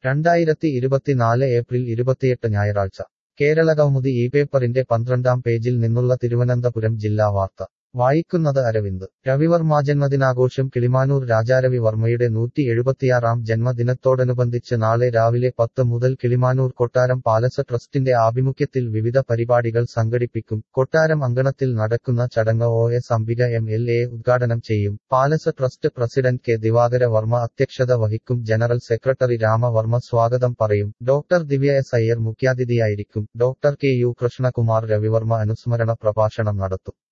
രണ്ടായിരത്തി ഇരുപത്തിനാല് ഏപ്രിൽ ഇരുപത്തിയെട്ട് ഞായറാഴ്ച കേരള കൗമുദി ഈ പേപ്പറിന്റെ പന്ത്രണ്ടാം പേജിൽ നിന്നുള്ള തിരുവനന്തപുരം ജില്ലാ വാർത്ത വായിക്കുന്നത് അരവിന്ദ് രവിവർമ്മ ജന്മദിനാഘോഷം കിളിമാനൂർ രാജാരവി വർമ്മയുടെ നൂറ്റി എഴുപത്തിയാറാം ജന്മദിനത്തോടനുബന്ധിച്ച് നാളെ രാവിലെ പത്ത് മുതൽ കിളിമാനൂർ കൊട്ടാരം പാലസ് ട്രസ്റ്റിന്റെ ആഭിമുഖ്യത്തിൽ വിവിധ പരിപാടികൾ സംഘടിപ്പിക്കും കൊട്ടാരം അങ്കണത്തിൽ നടക്കുന്ന ചടങ്ങ് O S Ambika M L A ഉദ്ഘാടനം ചെയ്യും palace trust president K Divakara Varma അധ്യക്ഷത വഹിക്കും ജനറൽ സെക്രട്ടറി രാമവർമ്മ സ്വാഗതം പറയും ഡോക്ടർ ദിവ്യ എസ് അയ്യർ മുഖ്യാതിഥിയായിരിക്കും doctor K U Krishnakumar Ravivarma അനുസ്മരണ പ്രഭാഷണം നടത്തും